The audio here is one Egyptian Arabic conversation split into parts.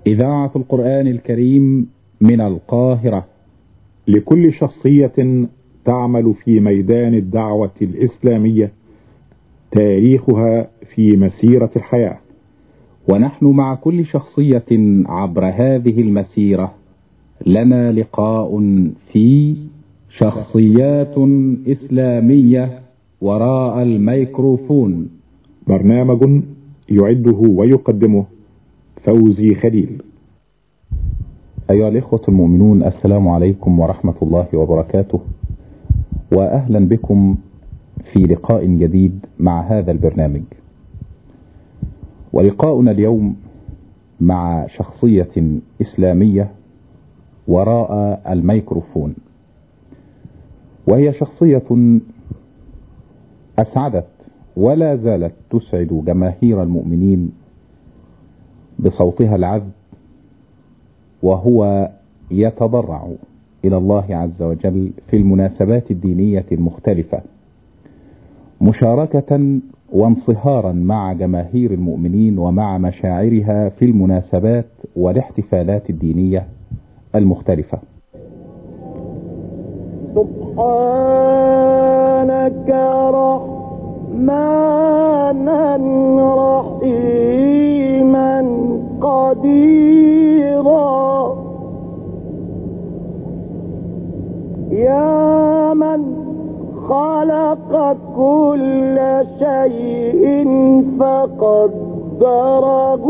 إذاعة القرآن الكريم من القاهرة لكل شخصية تعمل في ميدان الدعوة الإسلامية تاريخها في مسيرة الحياة ونحن مع كل شخصية عبر هذه المسيرة لنا لقاء في شخصيات إسلامية وراء الميكروفون برنامج يعده ويقدمه فوزي خليل أيها الإخوة المؤمنون السلام عليكم ورحمة الله وبركاته وأهلا بكم في لقاء جديد مع هذا البرنامج ولقاؤنا اليوم مع شخصية إسلامية وراء الميكروفون وهي شخصية أسعدت ولا زالت تسعد جماهير المؤمنين بصوتها العذب وهو يتضرع إلى الله عز وجل في المناسبات الدينية المختلفة مشاركة وانصهارا مع جماهير المؤمنين ومع مشاعرها في المناسبات والاحتفالات الدينية المختلفة سبحانك رحمانا رحيما قديرا يا من خلق كل شيء فقدره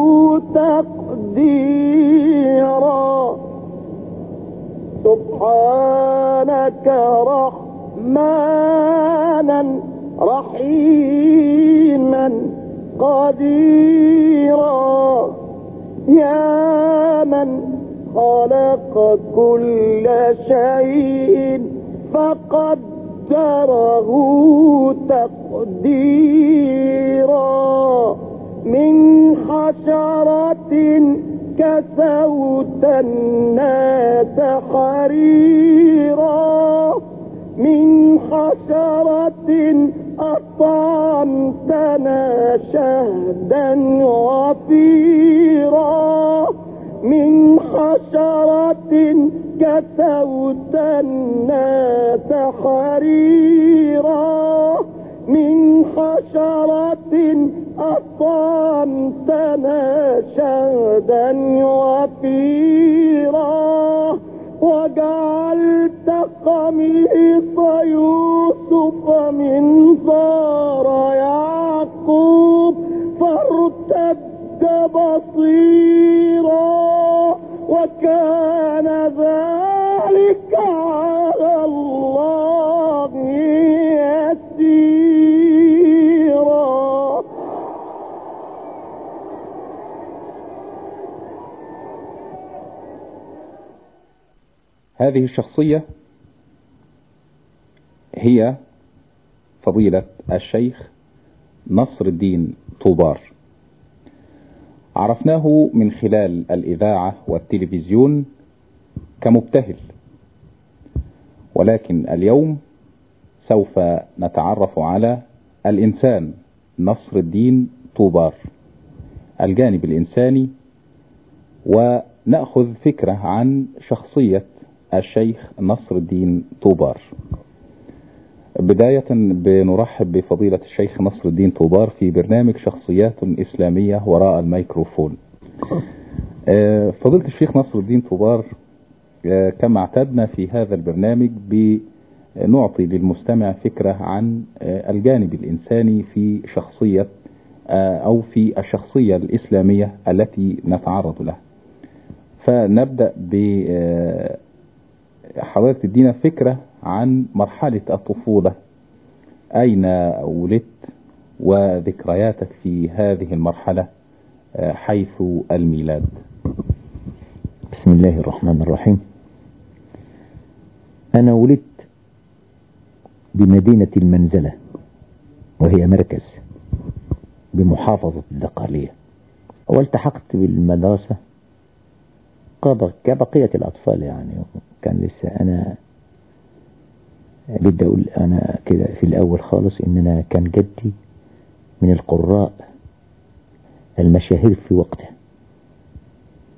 تقديرا سبحانك رحمانا رحيما قديرا يا من خلق كل شيء فقدره تقديرا من حشرة كسوت الناس حريرا من حشرة أطعمتنا شهدا غفيرا من حشرة كسوت الناس حريرا من حشرة أطعمتنا شهدا وفيرا وجعلت قميص يوسف من زار يعقوب فارتد بصيرا وكان ذلك على الله يسيرا هذه الشخصية هي فضيلة الشيخ نصر الدين طوبار عرفناه من خلال الإذاعة والتلفزيون كمبتهل ولكن اليوم سوف نتعرف على الإنسان نصر الدين طوبار الجانب الإنساني ونأخذ فكرة عن شخصية الشيخ نصر الدين طوبار بداية بنرحب بفضيلة الشيخ نصر الدين طوبار في برنامج شخصيات إسلامية وراء الميكروفون فضيلة الشيخ نصر الدين طوبار كما اعتدنا في هذا البرنامج بنعطي للمستمع فكرة عن الجانب الإنساني في شخصية أو في الشخصية الإسلامية التي نتعرض لها فنبدأ ب حضرتك تدينا فكرة عن مرحلة الطفولة أين ولدت وذكرياتك في هذه المرحلة حيث الميلاد بسم الله الرحمن الرحيم أنا ولدت بمدينة المنزلة وهي مركز بمحافظة الدقالية والتحقت بالمدرسة كبقية الأطفال يعني كان لسه أنا بدي أقول أنا كده في الأول خالص إن أنا كان جدي من القراء المشاهير في وقته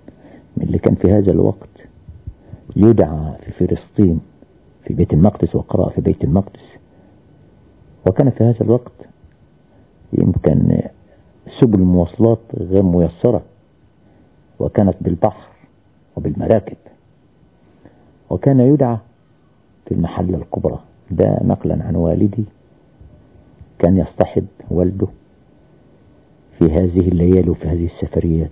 اللي كان في هذا الوقت يدعى في فلسطين في بيت المقدس وقرأ في بيت المقدس وكان في هذا الوقت يمكن سبل المواصلات غير ميسرة وكانت بالبحر وبالمراكب وكان يدعى في المحلة الكبرى ده نقلا عن والدي كان يصطحب والده في هذه الليالي وفي هذه السفريات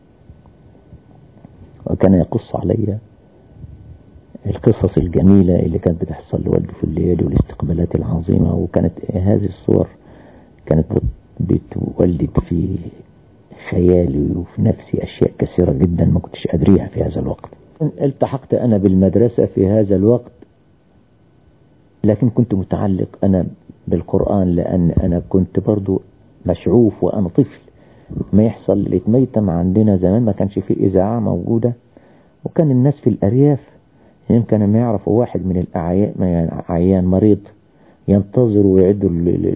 وكان يقص علي القصص الجميلة اللي كانت بتحصل لوالده في الليالي والاستقبالات العظيمة وكانت هذه الصور كانت بتولد في خيالي وفي نفسي أشياء كثيرة جدا ما كنتش أدريها في هذا الوقت التحقت أنا بالمدرسة في هذا الوقت لكن كنت متعلق أنا بالقرآن لأن أنا كنت برضو مشعوف وأنا طفل ما يحصل الاتميتم عندنا زمان ما كانش فيه إذاعة موجودة وكان الناس في الأرياف يمكن ما يعرفوا واحد من الأعيان عيان مريض ينتظر ويعدوا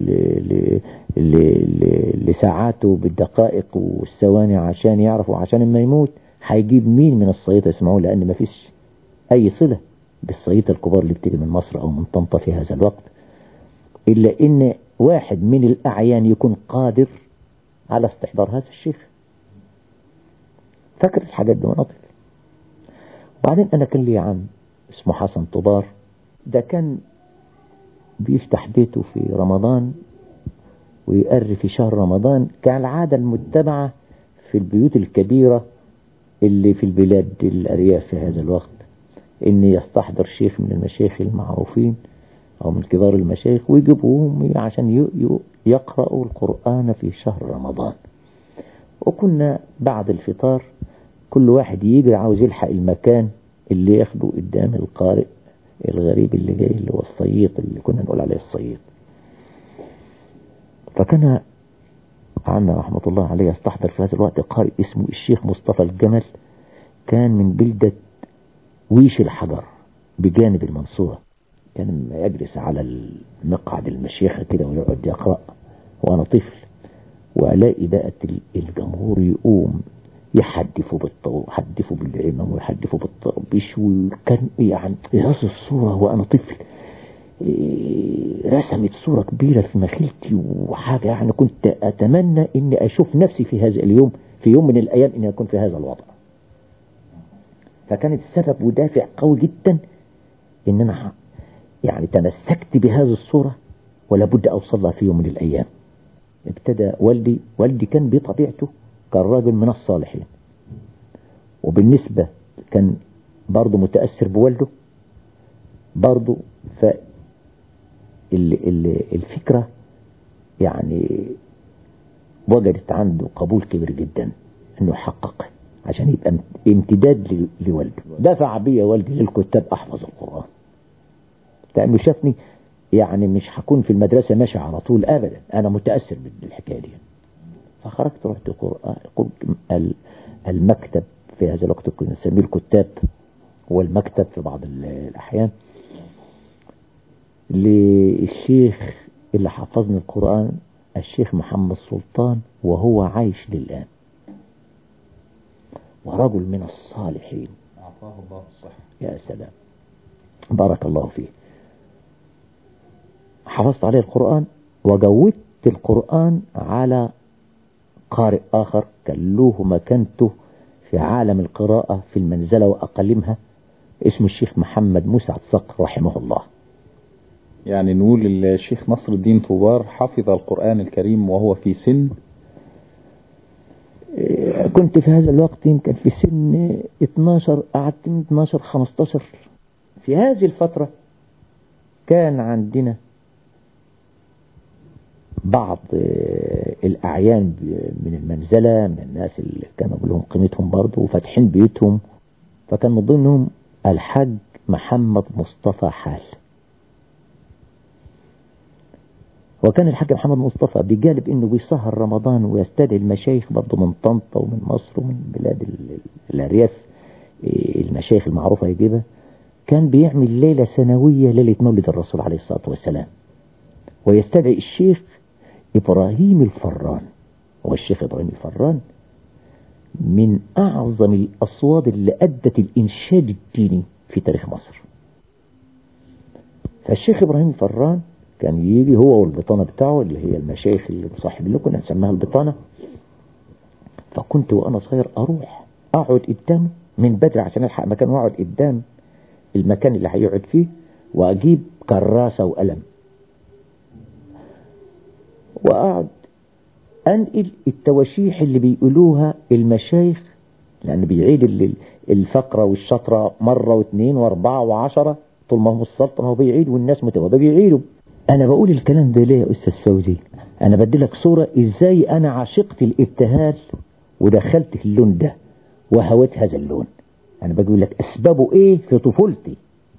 لساعاته بالدقائق والثواني عشان يعرفوا عشان ما يموت هيجيب مين من الصيدة يسمعوه لأن ما فيش أي صلة بالصيدة الكبار اللي بتيجي من مصر أو من طنطا في هذا الوقت إلا إن واحد من الأعيان يكون قادر على استحضار هذا الشيخ فاكر الحاجات دي وانا طفل وبعدين أنا كان لي عم اسمه حسن طبار ده كان بيفتح بيته في رمضان ويقري في شهر رمضان كالعادة المتبعة في البيوت الكبيرة اللي في البلاد الأرياف في هذا الوقت إن يستحضر شيخ من المشايخ المعروفين أو من كبار المشايخ ويجيبوهم عشان يقرأوا القرآن في شهر رمضان وكنا بعد الفطار كل واحد يجري عاوز يلحق المكان اللي ياخده قدام القارئ الغريب اللي جاي اللي هو الصييط اللي كنا نقول عليه الصييط فكان عمنا رحمة الله عليه يستحضر في هذا الوقت قارئ اسمه الشيخ مصطفى الجمل كان من بلدة ويش الحجر بجانب المنصورة كان يجلس على المقعد المشيخة كده ويقعد يقرأ وأنا طفل وألاقي بقى الجمهور يقوم يحدفوا بالطو يحدفوا بالعمام ويحدفوا بالطربيش وكان يعني يصف الصورة وأنا طفل رسمت صورة كبيرة في مخيلتي وحاجة يعني كنت أتمنى أني أشوف نفسي في هذا اليوم في يوم من الأيام أني أكون في هذا الوضع فكانت السبب ودافع قوي جدا أن أنا يعني تمسكت بهذه الصورة ولا بد أوصل لها في يوم من الأيام ابتدى والدي والدي كان بطبيعته كان راجل من الصالحين وبالنسبة كان برضه متأثر بوالده برضه ف الفكرة يعني وجدت عنده قبول كبير جدا انه يحقق عشان يبقى امتداد لوالده دفع بي والدي للكتاب احفظ القرآن لانه شافني يعني مش هكون في المدرسة ماشي على طول ابدا انا متأثر بالحكاية دي فخرجت رحت قرآن المكتب في هذا الوقت كنا نسميه الكتاب هو المكتب في بعض الأحيان للشيخ اللي حفظني القرآن الشيخ محمد سلطان وهو عايش للآن ورجل من الصالحين أعطاه الله الصحة يا سلام بارك الله فيه حفظت عليه القرآن وجودت القرآن على قارئ آخر كان له مكانته في عالم القراءة في المنزلة وأقلمها اسمه الشيخ محمد مسعد صقر رحمه الله يعني نقول الشيخ نصر الدين طوبار حفظ القرآن الكريم وهو في سن كنت في هذا الوقت يمكن في سن 12 قعدت من 12 15 في هذه الفترة كان عندنا بعض الأعيان من المنزلة من الناس اللي كانوا لهم قيمتهم برضه وفاتحين بيوتهم فكان من ضمنهم الحاج محمد مصطفى حال وكان الحاج محمد مصطفى بجانب انه بيسهر رمضان ويستدعي المشايخ برضه من طنطا ومن مصر ومن بلاد الارياف المشايخ المعروفة يجيبها كان بيعمل ليلة سنوية ليلة مولد الرسول عليه الصلاة والسلام ويستدعي الشيخ إبراهيم الفران هو الشيخ إبراهيم الفران من أعظم الأصوات اللي أدت الإنشاد الديني في تاريخ مصر فالشيخ إبراهيم فران كان يجي هو والبطانة بتاعه اللي هي المشايخ اللي مصاحب اللي كنا نسميها البطانة فكنت وأنا صغير أروح أقعد قدامه من بدري عشان ألحق مكان وأقعد قدام المكان اللي هيقعد فيه وأجيب كراسة وقلم وأقعد أنقل التواشيح اللي بيقولوها المشايخ لأن بيعيد الفقرة والشطرة مرة واثنين واربعة وعشرة طول ما هم السلطنة هو بيعيد والناس متوابة بيعيدوا أنا بقول الكلام ده ليه يا أستاذ فوزي أنا بدلك صورة إزاي أنا عشقت الابتهال ودخلت اللون ده وهويت هذا اللون أنا بقول لك أسبابه إيه في طفولتي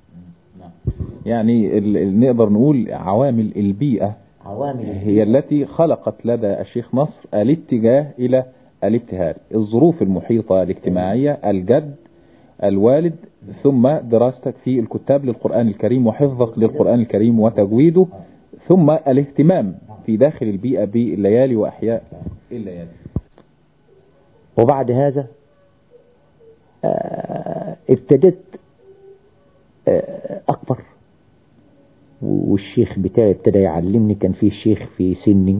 يعني نقدر نقول عوامل البيئة عوامل هي التي خلقت لدى الشيخ نصر الاتجاه إلى الابتهال الظروف المحيطة الاجتماعية الجد الوالد ثم دراستك في الكتاب للقرآن الكريم وحفظك للقرآن الكريم وتجويده ثم الاهتمام في داخل البيئة بالليالي وأحياء الليالي وبعد هذا ابتدت أكبر والشيخ بتاعي ابتدى يعلمني كان في شيخ في سني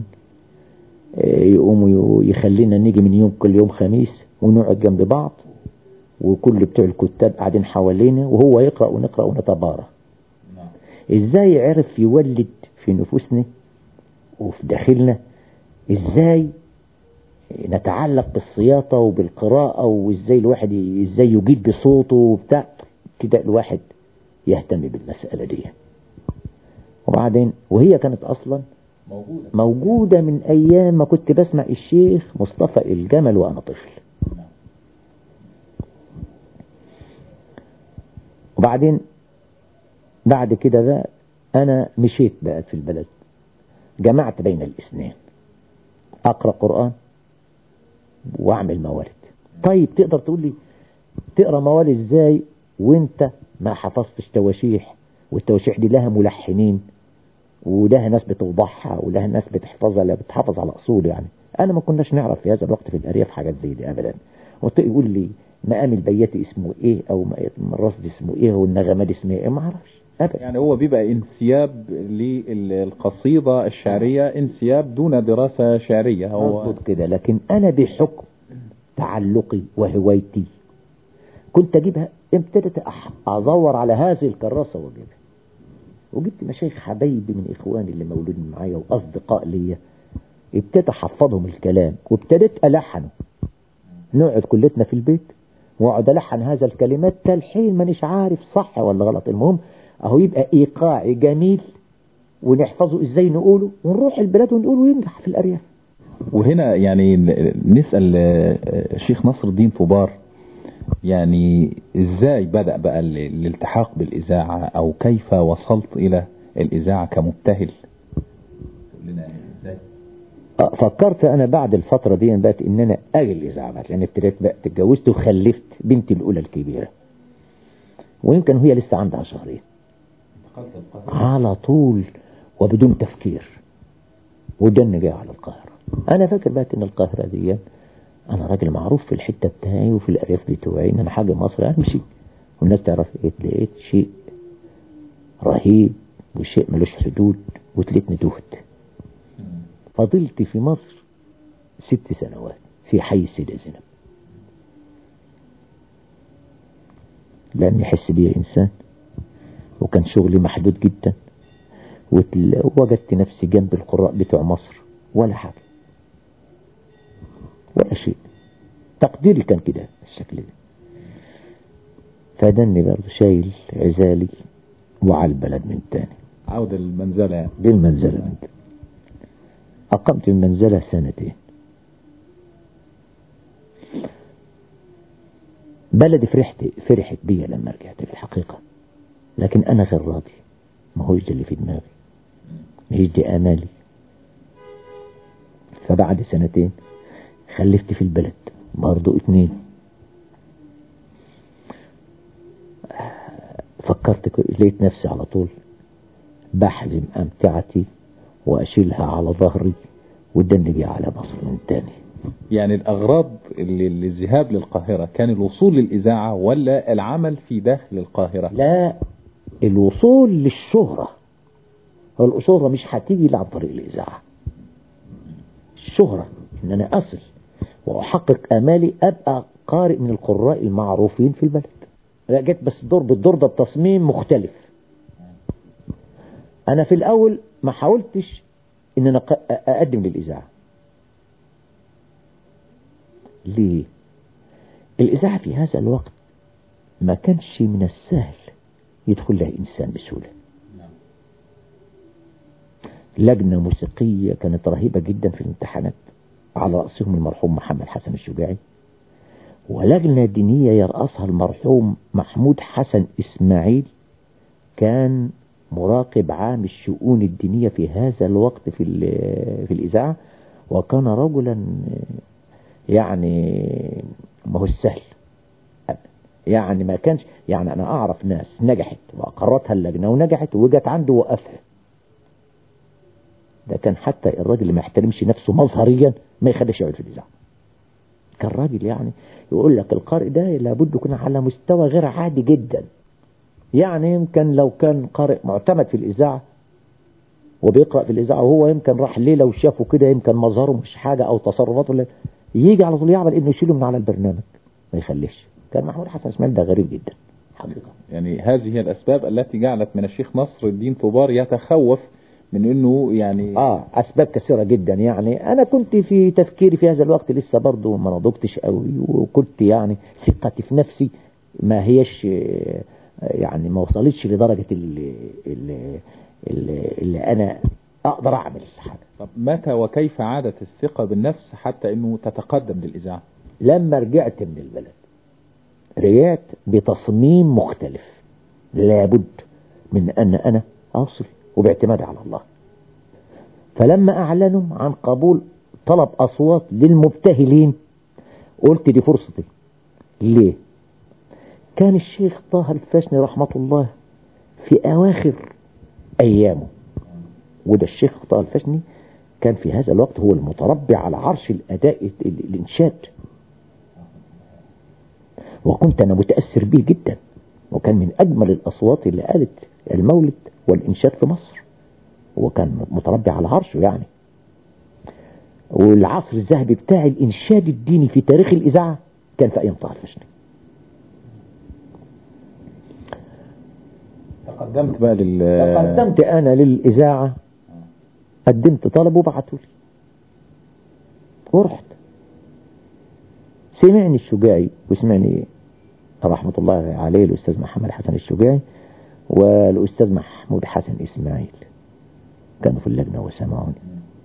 يقوم يخلينا نيجي من يوم كل يوم خميس ونقعد جنب بعض وكل بتوع الكتاب قاعدين حوالينا وهو يقرأ ونقرأ ونتبارى ازاي عرف يولد في نفوسنا وفي داخلنا ازاي نتعلق بالصياطة وبالقراءة وازاي الواحد ازاي يجيد بصوته وبتاع كده الواحد يهتم بالمسألة دي وبعدين وهي كانت أصلا موجودة, موجودة من أيام ما كنت بسمع الشيخ مصطفى الجمل وأنا طفل وبعدين بعد كده بقى أنا مشيت بقى في البلد جمعت بين الاثنين أقرأ قرآن وأعمل موالد طيب تقدر تقول لي تقرأ موالد إزاي وانت ما حفظتش تواشيح والتواشيح دي لها ملحنين ولها ناس بتوضحها ولها ناس بتحفظها لا بتحافظ على أصول يعني أنا ما كناش نعرف في هذا الوقت في الأرياف حاجات زي دي أبدا يقول لي مقام البياتي اسمه ايه او مقام الرصد اسمه ايه والنغمات اسمه ايه ما اعرفش ابدا يعني هو بيبقى انسياب للقصيدة الشعرية انسياب دون دراسة شعرية هو مظبوط كده لكن انا بحكم تعلقي وهوايتي كنت اجيبها ابتدت ادور على هذه الكراسة واجيبها وجبت مشايخ حبايبي من اخواني اللي مولودين معايا واصدقاء ليا ابتديت احفظهم الكلام وابتديت الحنه نقعد كلتنا في البيت واقعد الحن هذا الكلمات تلحين مانيش عارف صح ولا غلط المهم اهو يبقى ايقاعي جميل ونحفظه ازاي نقوله ونروح البلاد ونقوله وينجح في الارياف وهنا يعني نسأل الشيخ نصر الدين طوبار يعني ازاي بدأ بقى الالتحاق بالإذاعة او كيف وصلت الى الإذاعة كمبتهل فكرت انا بعد الفترة دي بقت ان انا اجي الاذاعة بقى لان ابتديت بقى اتجوزت وخلفت بنتي الاولى الكبيرة ويمكن هي لسه عندها شهرين على طول وبدون تفكير ودن جاي على القاهرة انا فاكر بقى ان القاهرة دي انا راجل معروف في الحتة بتاعي وفي الارياف بتوعي ان انا حاجة مصر امشي والناس تعرف ايه لقيت شيء رهيب وشيء ملوش حدود وتلتني تهت فضلت في مصر ست سنوات في حي السيدة زينب لأني أحس بيه إنسان وكان شغلي محدود جدا ووجدت نفسي جنب القراء بتوع مصر ولا حاجة ولا شيء تقديري كان كده الشكل ده فدني برضه شايل عزالي وعلى البلد من تاني عودة للمنزلة يعني للمنزلة من تاني أقمت المنزلة سنتين بلدي فرحت فرحت بيا لما رجعت في الحقيقة لكن أنا غير راضي ما هوش ده اللي في دماغي هيش دي آمالي فبعد سنتين خلفت في البلد برضو اتنين فكرت لقيت نفسي على طول بحزم أمتعتي وأشيلها على ظهري والدنجي على مصر من تاني يعني الأغراض اللي اللي الذهاب للقاهرة كان الوصول للإذاعة ولا العمل في داخل القاهرة لا الوصول للشهرة هو الشهرة مش هتيجي إلا عن طريق الإذاعة الشهرة إن أنا أصل وأحقق آمالي أبقى قارئ من القراء المعروفين في البلد لا جيت بس دور بالدور ده بتصميم مختلف أنا في الأول ما حاولتش إن أنا ق- أقدم للإذاعة ليه الإذاعة في هذا الوقت ما كانش من السهل يدخل لها إنسان بسهولة لجنة موسيقية كانت رهيبة جدا في الامتحانات على رأسهم المرحوم محمد حسن الشجاعي ولجنة دينية يرأسها المرحوم محمود حسن إسماعيل كان مراقب عام الشؤون الدينية في هذا الوقت في ال- في الإذاعة وكان رجلا يعني ما هو السهل يعني ما كانش يعني أنا أعرف ناس نجحت وأقرتها اللجنة ونجحت وجت عنده وقفها ده كان حتى الراجل اللي ما يحترمش نفسه مظهريا ما يخليش يقعد في الإذاعة كان راجل يعني يقول لك القارئ ده لابد يكون على مستوى غير عادي جدا يعني يمكن لو كان قارئ معتمد في الإذاعة وبيقرأ في الإذاعة وهو يمكن راح ليلة وشافه كده يمكن مظهره مش حاجة أو تصرفاته ولا يجي على طول يعمل إنه يشيله من على البرنامج ما يخليش كان محمود حسن إسماعيل ده غريب جدا حقيقة يعني هذه هي الأسباب التي جعلت من الشيخ نصر الدين طوبار يتخوف من أنه يعني اه اسباب كثيره جدا يعني انا كنت في تفكيري في هذا الوقت لسه برضه ما نضجتش قوي وكنت يعني ثقتي في نفسي ما هيش آه، يعني ما وصلتش لدرجه اللي, اللي, اللي, اللي انا اقدر اعمل حاجه طب متى وكيف عادت الثقة بالنفس حتى أنه تتقدم للإذاعة لما رجعت من البلد رجعت بتصميم مختلف لابد من ان انا اصل وباعتمادي على الله فلما اعلنوا عن قبول طلب اصوات للمبتهلين قلت دي فرصتي ليه كان الشيخ طه الفاشني رحمة الله في اواخر ايامه وده الشيخ طه الفاشني كان في هذا الوقت هو المتربع على عرش الاداء ال- الانشاد وكنت أنا متأثر به جدا وكان من أجمل الأصوات اللي قالت المولد والإنشاد في مصر وكان متربع على عرشه يعني والعصر الذهبي بتاع الإنشاد الديني في تاريخ الإذاعة كان في أيام طه الفشني تقدمت بقى لل قدمت أنا للإذاعة قدمت طلب وبعتوا لي ورحت سمعني الشجاعي وسمعني رحمة الله عليه الأستاذ محمد حسن الشجاعي والأستاذ محمود حسن إسماعيل كانوا في اللجنة وسمعوني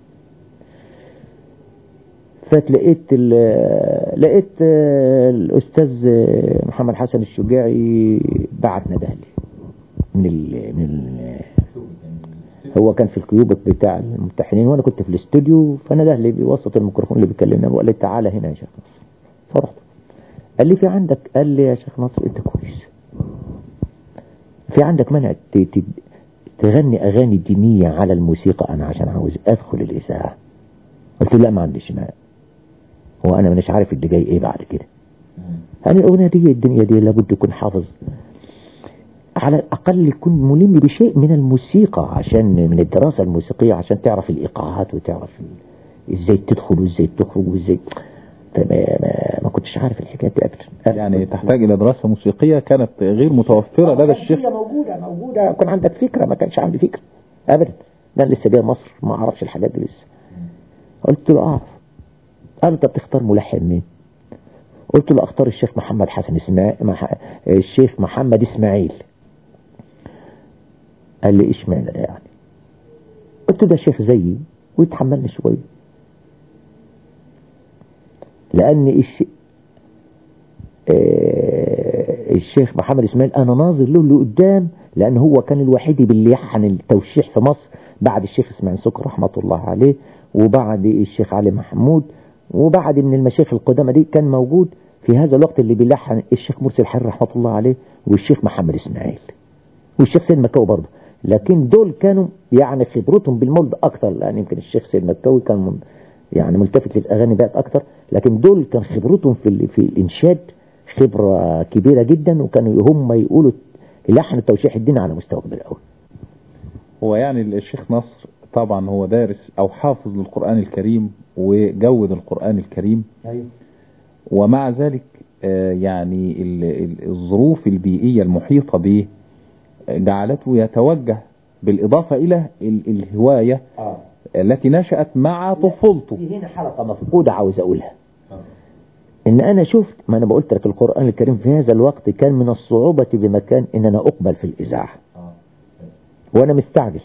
فتلقيت ال- لقيت آه، الأستاذ آه، محمد حسن الشجاعي بعت ندهلي من ال من ال هو كان في الكيوبك بتاع الممتحنين وانا كنت في الاستوديو فنده لي بوسط الميكروفون اللي بيكلمنا وقال لي تعالى هنا يا شيخ نصر فرحت قال لي في عندك قال لي يا شيخ نصر انت كويس في عندك منع ت- ت- تغني اغاني دينيه على الموسيقى انا عشان عاوز ادخل الاذاعه قلت له لا ما عنديش مانع هو انا مش عارف اللي جاي ايه بعد كده يعني الاغنيه دي الدنيا دي لابد يكون حافظ على الأقل يكون ملم بشيء من الموسيقى عشان من الدراسة الموسيقية عشان تعرف الإيقاعات وتعرف ال- إزاي تدخل وإزاي تخرج وإزاي فما ما, ما كنتش عارف الحكاية دي أبدا يعني تحتاج إلى دراسة موسيقية كانت غير متوفرة لدى الشيخ هي موجودة موجودة كان عندك فكرة ما كانش عندي فكرة أبدا ده أنا لسه جاي مصر ما أعرفش الحاجات دي لسه قلت له أعرف قال أنت بتختار ملحن مين قلت له أختار الشيخ محمد حسن اسماعيل مح... الشيخ محمد إسماعيل قال لي إيش معنى ده يعني قلت له ده شيخ زيي ويتحملني شوية لأن الش... آه، الشيخ محمد اسماعيل انا ناظر له لقدام لان هو كان الوحيد اللي يحن التوشيح في مصر بعد الشيخ اسماعيل سكر رحمه الله عليه وبعد الشيخ علي محمود وبعد من المشايخ القدامى دي كان موجود في هذا الوقت اللي بيلحن الشيخ مرسي الحر رحمه الله عليه والشيخ محمد اسماعيل والشيخ سيد مكاوي برضه لكن دول كانوا يعني خبرتهم بالمولد اكثر لان يمكن الشيخ سيد مكاوي كان من يعني ملتفت للأغاني بقى أكتر لكن دول كان خبرتهم في ال- في الإنشاد خبرة كبيرة جدا وكانوا هم يقولوا لحن التوشيح الدين على مستوى كبير قوي هو يعني الشيخ نصر طبعا هو دارس او حافظ للقرآن الكريم وجود القرآن الكريم ومع ذلك آه، يعني ال- ال- الظروف البيئية المحيطة به آه، جعلته يتوجه بالإضافة إلى ال- الهواية التي نشأت مع طفولته في هنا حلقة مفقودة عاوز أقولها إن أنا شفت ما أنا قلت لك القرآن الكريم في هذا الوقت كان من الصعوبة بمكان إن أنا أقبل في الإذاعة وأنا مستعجل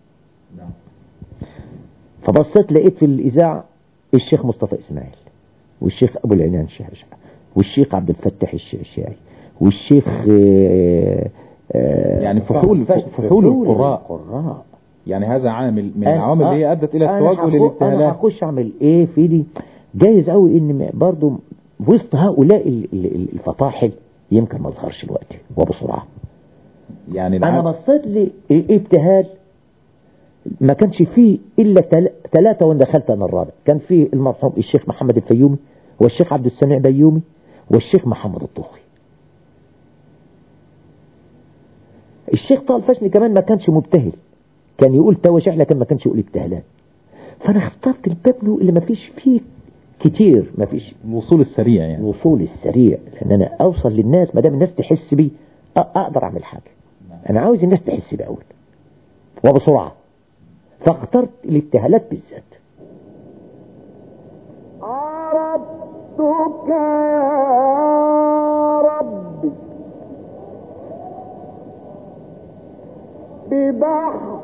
فبصيت لقيت في الإذاعة الشيخ مصطفى إسماعيل والشيخ أبو العنان شاشة والشيخ عبد الفتاح الشاشعي والشيخ آه، آه، يعني فحول- فحول فحول القراء. القراء يعني هذا عامل من أنا- العوامل اللي هي ادت الى أنا التوجه هخ- انا للابتهالات هخش اعمل ايه في دي جايز قوي ان برضو وسط هؤلاء ال- ال- ال- الفطاحل يمكن ما اظهرش الوقت وبسرعه يعني انا العام- بصيت لي ابتهال ما كانش فيه الا ثلاثه وانا دخلت انا الرابع كان فيه المرحوم الشيخ محمد الفيومي والشيخ عبد السميع بيومي والشيخ محمد الطوخي الشيخ طه الفشني كمان ما كانش مبتهل كان يقول تواشيح لكن ما كانش يقول ابتهالات فانا اخترت الباب له اللي ما فيش فيه كتير ما فيش الوصول السريع يعني الوصول السريع لان انا اوصل للناس ما دام الناس تحس بي أ- اقدر اعمل حاجه انا عاوز الناس تحس بي اول وبسرعه فاخترت الابتهالات بالذات عرفتك يا ربي ببحث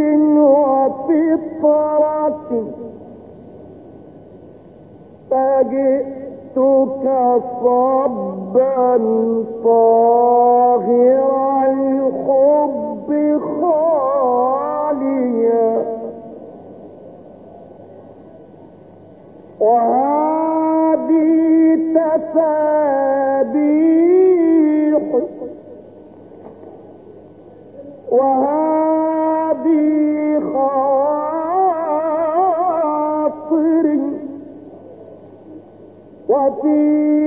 وفطرة فجئتك صبا طاهر الحب خاليا وهذه تسابيح وهذه خواطر وفي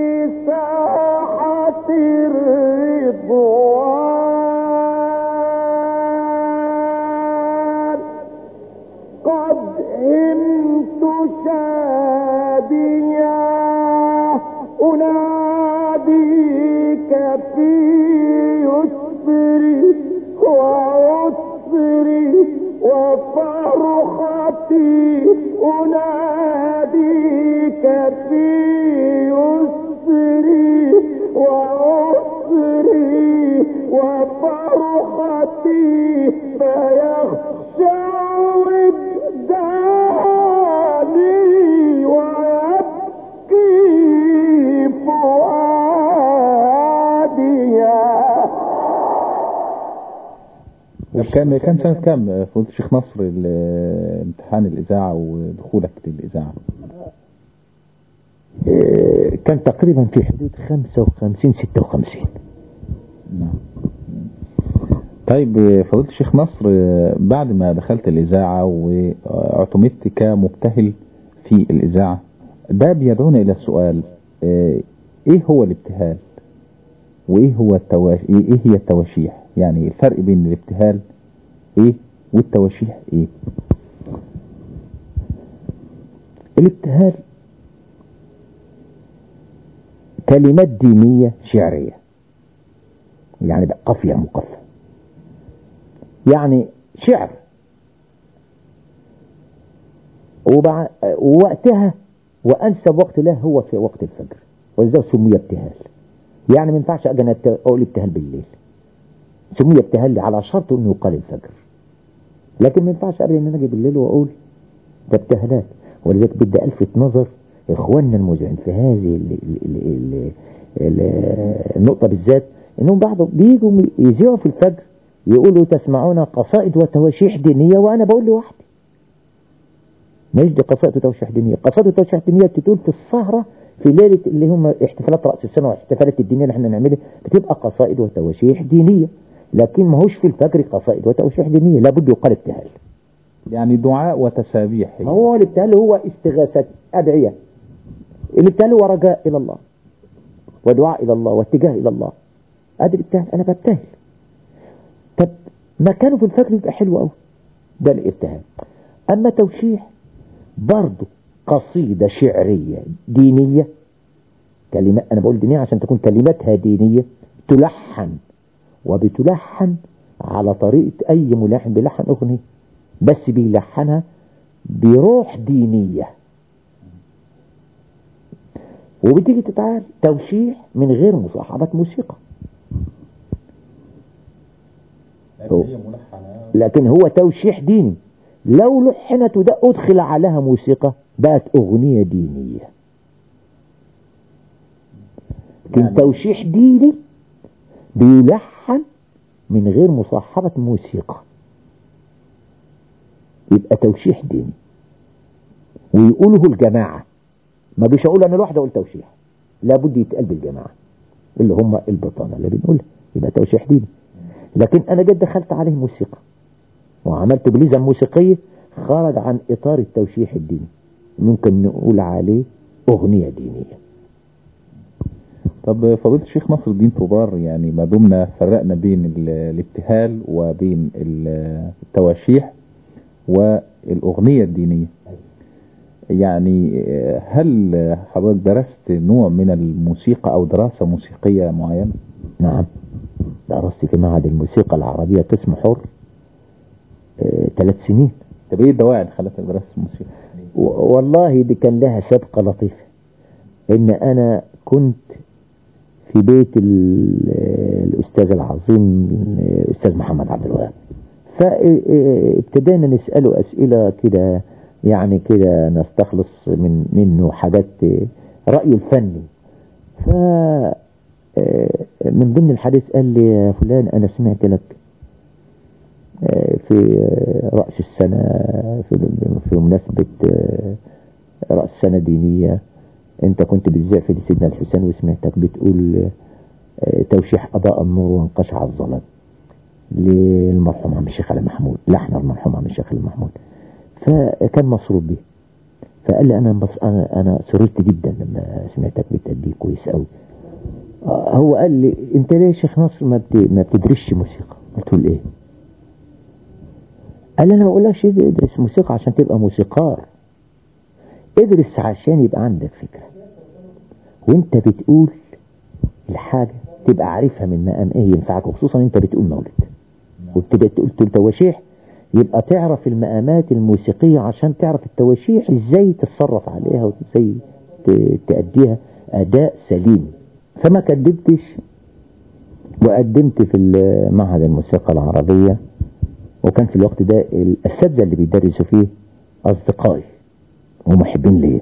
ساحة الرضوان قد همت شاديا أناديك في يسري وعسري وفرحتي أناديك في يسري وعسري وفرحتي فيخشع وجداني ويبكي فؤادي طب كان كان سنة كام فضيلة الشيخ نصر ال- امتحان الإذاعة ودخولك للإذاعة؟ آه، كان تقريبا في حدود 55 56 نعم طيب فضيلة الشيخ نصر بعد ما دخلت الإذاعة واعتمدت كمبتهل في الإذاعة ده بيدعونا إلى السؤال آه، إيه هو الابتهال؟ وإيه هو التواش... إيه هي التواشيح؟ يعني الفرق بين الابتهال إيه والتواشيح إيه؟ الابتهال كلمات دينية شعرية يعني بقى قافية مقفى يعني شعر وبع... ووقتها وأنسب وقت له هو في وقت الفجر ولذلك سمي ابتهال يعني ما ينفعش أجي أنا أقول ابتهال بالليل سمي ابتهال على شرط أنه يقال الفجر لكن ما ينفعش أبدا أن أنا أجي بالليل وأقول ده ابتهالات ولذلك بدي ألفت نظر إخواننا المذيعين في هذه ال ال ال ال ال النقطة بالذات إنهم بعض بيجوا يذيعوا في الفجر يقولوا تسمعون قصائد وتواشيح دينية وأنا بقول لوحدي مش دي قصائد وتواشيح دينية قصائد وتواشيح دينية بتقول في السهرة في ليلة اللي هم احتفالات رأس السنة واحتفالات الدينية اللي احنا نعملها بتبقى قصائد وتواشيح دينية لكن ما هوش في الفجر قصائد وتواشيح دينية لابد يقال ابتهال يعني دعاء وتسابيح ما هو الابتهال هو استغاثة أدعية الابتهال هو رجاء إلى الله ودعاء إلى الله واتجاه إلى الله أدري الابتهال أنا ببتهل طب مكانه في الفجر يبقى حلو قوي ده الابتهال أما توشيح برضه قصيدة شعرية دينية كلمات أنا بقول دينية عشان تكون كلماتها دينية تلحن وبتلحن على طريقة أي ملحن بيلحن أغنية بس بيلحنها بروح دينية وبتيجي تتعال توشيح من غير مصاحبة موسيقى لكن هو توشيح ديني لو لحنت وده أدخل عليها موسيقى بقت أغنية دينية لكن توشيح ديني بيلحن من غير مصاحبة موسيقى يبقى توشيح ديني ويقوله الجماعة ما بيش اقول انا لوحدي اقول توشيح لابد يتقال بالجماعة اللي هم البطانة اللي بنقولها يبقى توشيح ديني لكن انا جد دخلت عليه موسيقى وعملت بليزة موسيقية خرج عن اطار التوشيح الديني ممكن نقول عليه اغنية دينية طب فضيلة الشيخ نصر الدين طوبار يعني ما دمنا فرقنا بين ال- الابتهال وبين ال- التواشيح والأغنية الدينية يعني هل حضرتك درست نوع من الموسيقى أو دراسة موسيقية معينة؟ نعم درست في معهد الموسيقى العربية قسم حر آه، ثلاث سنين طب ايه الدواعي اللي خلتك درست الموسيقى؟ و- والله دي كان لها سابقة لطيفة ان انا كنت في بيت ال- الاستاذ العظيم الاستاذ محمد عبد الوهاب فابتدينا نسأله اسئلة كده يعني كده نستخلص من منه حاجات رأيه الفني ف من ضمن الحديث قال لي يا فلان انا سمعت لك في رأس السنة في, في مناسبة رأس سنة دينية انت كنت بتذيع في سيدنا الحسين وسمعتك بتقول توشيح أضاء النور وانقشع الظلام للمرحوم عم الشيخ علي محمود لحن المرحوم عم الشيخ علي محمود فكان مسرور به فقال لي انا بص انا انا سررت جدا لما سمعتك بتأديه كويس قوي هو قال لي انت ليه يا شيخ ناصر ما بت- ما بتدرسش موسيقى قلت له ايه قال لي انا ما بقولكش ادرس موسيقى عشان تبقى موسيقار ادرس عشان يبقى عندك فكرة وانت بتقول الحاجة تبقى عارفها من مقام ايه ينفعك وخصوصا انت بتقول مولد وبتبقى تقول تقول تواشيح يبقى تعرف المقامات الموسيقية عشان تعرف التواشيح ازاي تتصرف عليها وازاي ت- تأديها اداء سليم فما كدبتش وقدمت في معهد الموسيقى العربية وكان في الوقت ده الأساتذة اللي بيدرسوا فيه أصدقائي ومحبين ليا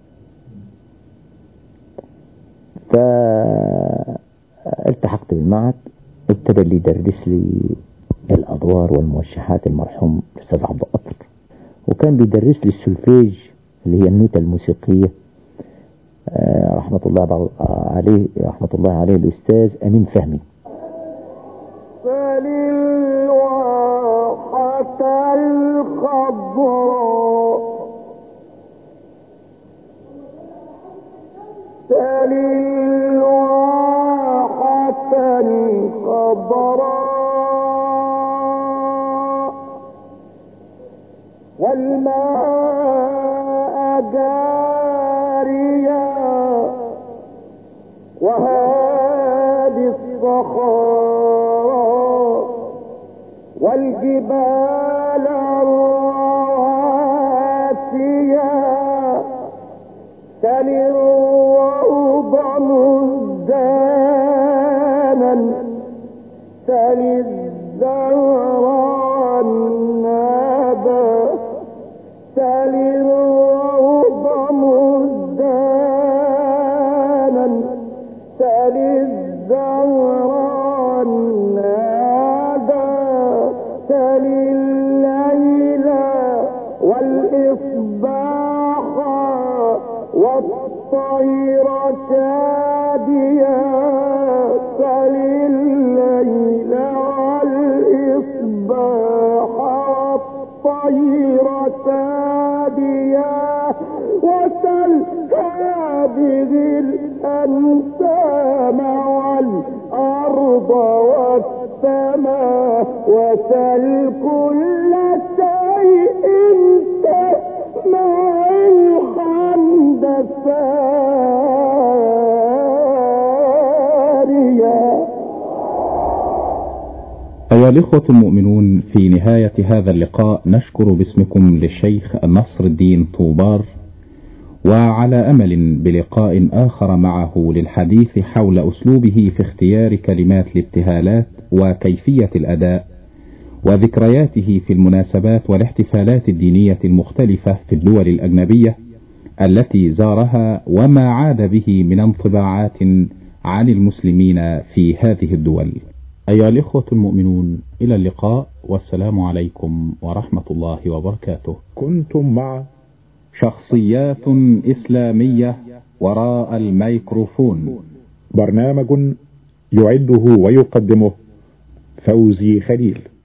فالتحقت بالمعهد ابتدى اللي يدرس لي الأدوار والموشحات المرحوم الأستاذ عبد القطر وكان بيدرس لي السلفيج اللي هي النوتة الموسيقية آه، رحمة الله عليه رحمة الله عليه الأستاذ أمين فهمي فللواحة الخضراء فللواحة الخضراء والماء جاريا وهادي الصخراء والجبال الرواسية تلي الروض مزدانا تلي الزهر النبا تلي الروض مزدانا تلي الزهر النبا تلي الليل والإصباح والطير شاديا تلي الليل والإصباح والطير وسل كل شيء تسمع الحمد ساريا أيها الإخوة المؤمنون في نهاية هذا اللقاء نشكر باسمكم للشيخ نصر الدين طوبار وعلى أمل بلقاء آخر معه للحديث حول أسلوبه في اختيار كلمات الابتهالات وكيفية الأداء وذكرياته في المناسبات والاحتفالات الدينية المختلفة في الدول الأجنبية التي زارها وما عاد به من انطباعات عن المسلمين في هذه الدول أيها الإخوة المؤمنون إلى اللقاء والسلام عليكم ورحمة الله وبركاته كنتم مع شخصيات إسلامية وراء الميكروفون برنامج يعده ويقدمه فوزي خليل